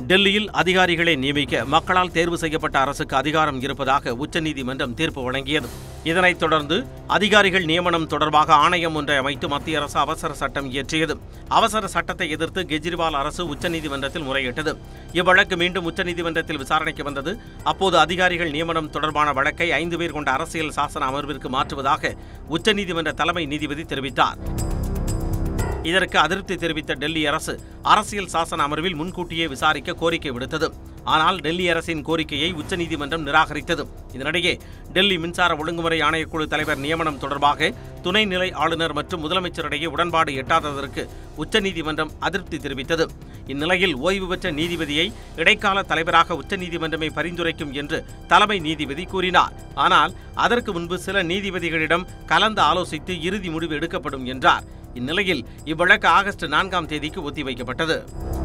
டெல்லியில் அதிகாரிகளை நியமிக்க மக்களால் தேர்வு செய்யப்பட்ட அரசுக்கு அதிகாரம் இருப்பதாக உச்சநீதிமன்றம் தீர்ப்பு வழங்கியது இதனைத் தொடர்ந்து அதிகாரிகள் நியமனம் தொடர்பாக ஆணையம் ஒன்றை அமைத்து மத்திய அரசு அவசர சட்டம் இயற்றியது அவசர சட்டத்தை எதிர்த்து கெஜ்ரிவால் அரசு உச்சநீதிமன்றத்தில் முறையிட்டது இவ்வழக்கு மீண்டும் உச்சநீதிமன்றத்தில் விசாரணைக்கு வந்தது அப்போது அதிகாரிகள் நியமனம் தொடர்பான வழக்கை ஐந்து பேர் கொண்ட அரசியல் சாசன அமர்விற்கு மாற்றுவதாக உச்சநீதிமன்ற தலைமை நீதிபதி தெரிவித்தார் இதற்கு அதிருப்தி தெரிவித்த டெல்லி அரசு அரசியல் சாசன அமர்வில் முன்கூட்டியே விசாரிக்க கோரிக்கை விடுத்தது ஆனால் டெல்லி அரசின் கோரிக்கையை உச்சநீதிமன்றம் நிராகரித்தது இதனிடையே டெல்லி மின்சார ஒழுங்குமுறை ஆணையக்குழு தலைவர் நியமனம் தொடர்பாக துணைநிலை ஆளுநர் மற்றும் முதலமைச்சரிடையே உடன்பாடு எட்டாததற்கு உச்சநீதிமன்றம் அதிருப்தி தெரிவித்தது இந்நிலையில் ஓய்வு பெற்ற நீதிபதியை இடைக்கால தலைவராக உச்சநீதிமன்றமே பரிந்துரைக்கும் என்று தலைமை நீதிபதி கூறினார் ஆனால் அதற்கு முன்பு சில நீதிபதிகளிடம் கலந்து ஆலோசித்து இறுதி முடிவு எடுக்கப்படும் என்றார் இந்நிலையில் இவ்வழக்கு ஆகஸ்ட் நான்காம் தேதிக்கு ஒத்திவைக்கப்பட்டது